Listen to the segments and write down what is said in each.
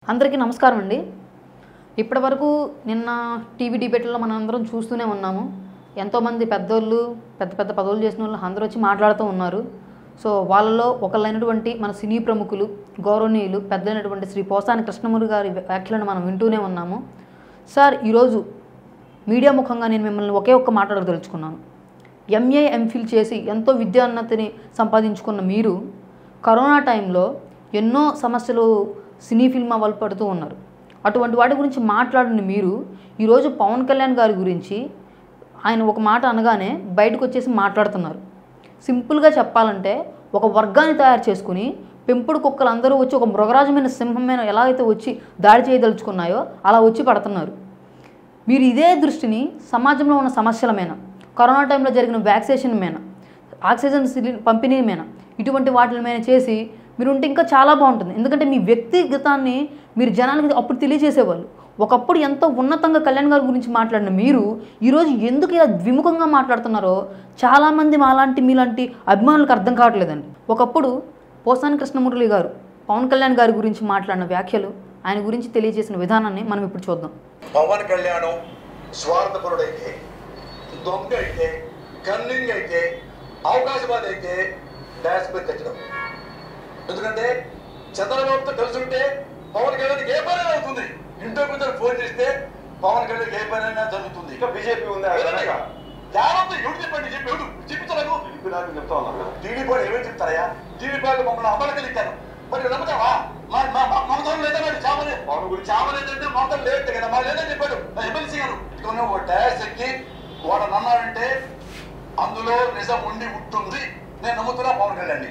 అందరికీ నమస్కారం అండి ఇప్పటి వరకు నిన్న టీవీ డిబేట్లో మనం అందరం చూస్తూనే ఉన్నాము ఎంతోమంది పెద్దోళ్ళు పెద్ద పెద్ద పదవులు చేసిన వాళ్ళు అందరూ వచ్చి మాట్లాడుతూ ఉన్నారు సో వాళ్ళలో ఒకళ్ళైనటువంటి మన సినీ ప్రముఖులు గౌరవనీయులు పెద్దలైనటువంటి శ్రీ పోసాని కృష్ణమూరి గారి వ్యాఖ్యలను మనం వింటూనే ఉన్నాము సార్ ఈరోజు మీడియా ముఖంగా నేను మిమ్మల్ని ఒకే ఒక్క మాట్లాడదలుచుకున్నాను ఎంఏ ఎంఫిల్ చేసి ఎంతో విద్యాన్నతిని సంపాదించుకున్న మీరు కరోనా టైంలో ఎన్నో సమస్యలు సినీ ఫిల్మ్ వాళ్ళు పడుతూ ఉన్నారు అటువంటి వాటి గురించి మాట్లాడిన మీరు ఈరోజు పవన్ కళ్యాణ్ గారి గురించి ఆయన ఒక మాట అనగానే బయటకు వచ్చేసి మాట్లాడుతున్నారు సింపుల్గా చెప్పాలంటే ఒక వర్గాన్ని తయారు చేసుకుని పెంపుడు కుక్కలు అందరూ వచ్చి ఒక మృగరాజమైన సింహమైన ఎలా అయితే వచ్చి దాడి చేయదలుచుకున్నాయో అలా వచ్చి పడుతున్నారు మీరు ఇదే దృష్టిని సమాజంలో ఉన్న సమస్యల మీద కరోనా టైంలో జరిగిన వ్యాక్సినేషన్ మీద ఆక్సిజన్ సిలి పంపిణీ మీద ఇటువంటి వాటి మీద చేసి మీరు ఉంటే ఇంకా చాలా బాగుంటుంది ఎందుకంటే మీ వ్యక్తిగతాన్ని మీరు జనానికి అప్పుడు తెలియజేసేవాళ్ళు ఒకప్పుడు ఎంతో ఉన్నతంగా కళ్యాణ్ గారి గురించి మాట్లాడిన మీరు ఈరోజు ఎందుకు ఇలా ద్విముఖంగా మాట్లాడుతున్నారో చాలామంది మాలాంటి మీలాంటి అభిమానులకు అర్థం కావట్లేదండి ఒకప్పుడు పోసాని కృష్ణమురళి గారు పవన్ కళ్యాణ్ గారి గురించి మాట్లాడిన వ్యాఖ్యలు ఆయన గురించి తెలియజేసిన విధానాన్ని మనం ఇప్పుడు చూద్దాం పవన్ కళ్యాణ్ స్వార్థపరుడైతే దొంగ అయితే కన్నింగ్ అయితే అవకాశవాది అయితే డాష్ పై తెచ్చడం ఎందుకంటే చంద్రబాబుతో కలిసి ఉంటే పవన్ కళ్యాణ్ ఏ పని అవుతుంది ఇంట్లో కూర్చొని ఫోన్ చేస్తే పవన్ కళ్యాణ్ ఏ పని అయినా జరుగుతుంది ఇంకా బీజేపీ ఉంది వినండి. జాగ్రత్త ఎవరు చెప్పండి చెప్పి ఎవరు చెప్తారు ఇప్పుడు నాకు చెప్తా ఉన్నారు కదా టీడీపీ వాళ్ళు ఏమేమి చెప్తారయ్యా టీడీపీ వాళ్ళు మమ్మల్ని అమలకలిచ్చారు మరి నమ్ముతావా మా మా మా- మమతం లేదా మరి చావలే పవన్ గురించి చావలు ఏంటంటే మమతం లేదు కదా మా లేదని చెప్పాడు నా ఎమ్మెల్సీ గారు ఇదిగోనే ఒక డాష్ ఎక్కి వాడు అన్నాడంటే అందులో నిజం ఉండి ఉంటుంది నేను నమ్ముతున్నా పవన్ కళ్యాణ్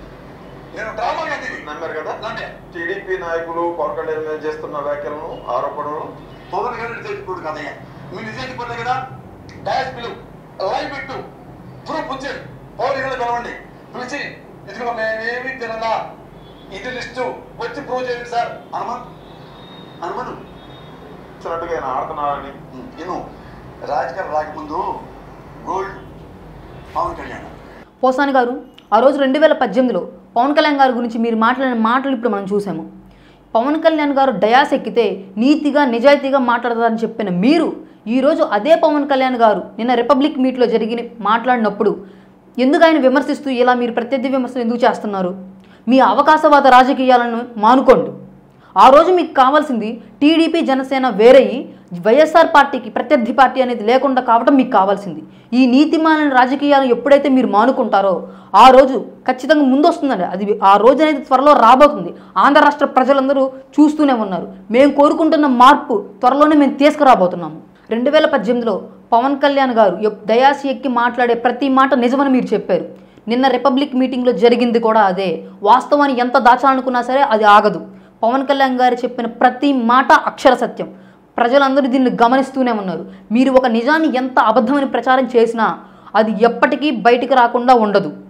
నేను డ్రామా కాదు ఇది. నమ్మారు కదా నమ్మే. టీడీపీ నాయకులు పవన్ కళ్యాణ్ మీద చేస్తున్న వ్యాఖ్యలను ఆరోపణలు పవన్ కళ్యాణ్ చేసుకోడు కదయ్యా మీరు నిజానికి పడలే కదా డాష్ పిలువు లైవ్ పెట్టు ప్రూఫ్ వచ్చేది పవన్ కళ్యాణ్ పిలవండి పిలిచి ఇదిగో మేమేమి తినలా ఇది లిస్టు వచ్చి ప్రూవ్ చేయండి సార్ అనుమాన్ అనుమాను ఇచ్చినట్టుగా ఆయన ఆడుతున్నారని నేను రాజకీయాలు రాకముందు గోల్డ్ పవన్ కళ్యాణ్ పోసాని గారు ఆ రోజు రెండు వేల పద్దెనిమిదిలో పవన్ కళ్యాణ్ గారి గురించి మీరు మాట్లాడిన మాటలు ఇప్పుడు మనం చూసాము పవన్ కళ్యాణ్ గారు డయాస్ ఎక్కితే నీతిగా నిజాయితీగా మాట్లాడతారని చెప్పిన మీరు ఈరోజు అదే పవన్ కళ్యాణ్ గారు నిన్న రిపబ్లిక్ మీట్లో జరిగిన మాట్లాడినప్పుడు ఎందుకు ఆయన విమర్శిస్తూ ఇలా మీరు ప్రత్యర్థి విమర్శలు ఎందుకు చేస్తున్నారు మీ అవకాశవాద రాజకీయాలను మానుకోండి ఆ రోజు మీకు కావాల్సింది టీడీపీ జనసేన వేరయి వైఎస్ఆర్ పార్టీకి ప్రత్యర్థి పార్టీ అనేది లేకుండా కావటం మీకు కావాల్సింది ఈ నీతిమాలిన రాజకీయాలు ఎప్పుడైతే మీరు మానుకుంటారో ఆ రోజు ఖచ్చితంగా ముందు వస్తుందండి అది ఆ రోజు అనేది త్వరలో రాబోతుంది ఆంధ్ర రాష్ట్ర ప్రజలందరూ చూస్తూనే ఉన్నారు మేము కోరుకుంటున్న మార్పు త్వరలోనే మేము తీసుకురాబోతున్నాము రెండు వేల పద్దెనిమిదిలో పవన్ కళ్యాణ్ గారు ఎప్- దయాసి ఎక్కి మాట్లాడే ప్రతి మాట నిజమని మీరు చెప్పారు నిన్న రిపబ్లిక్ మీటింగ్లో జరిగింది కూడా అదే వాస్తవాన్ని ఎంత దాచాలనుకున్నా సరే అది ఆగదు పవన్ కళ్యాణ్ గారు చెప్పిన ప్రతి మాట అక్షర సత్యం ప్రజలందరూ దీన్ని గమనిస్తూనే ఉన్నారు మీరు ఒక నిజాన్ని ఎంత అబద్ధమని ప్రచారం చేసినా అది ఎప్పటికీ బయటికి రాకుండా ఉండదు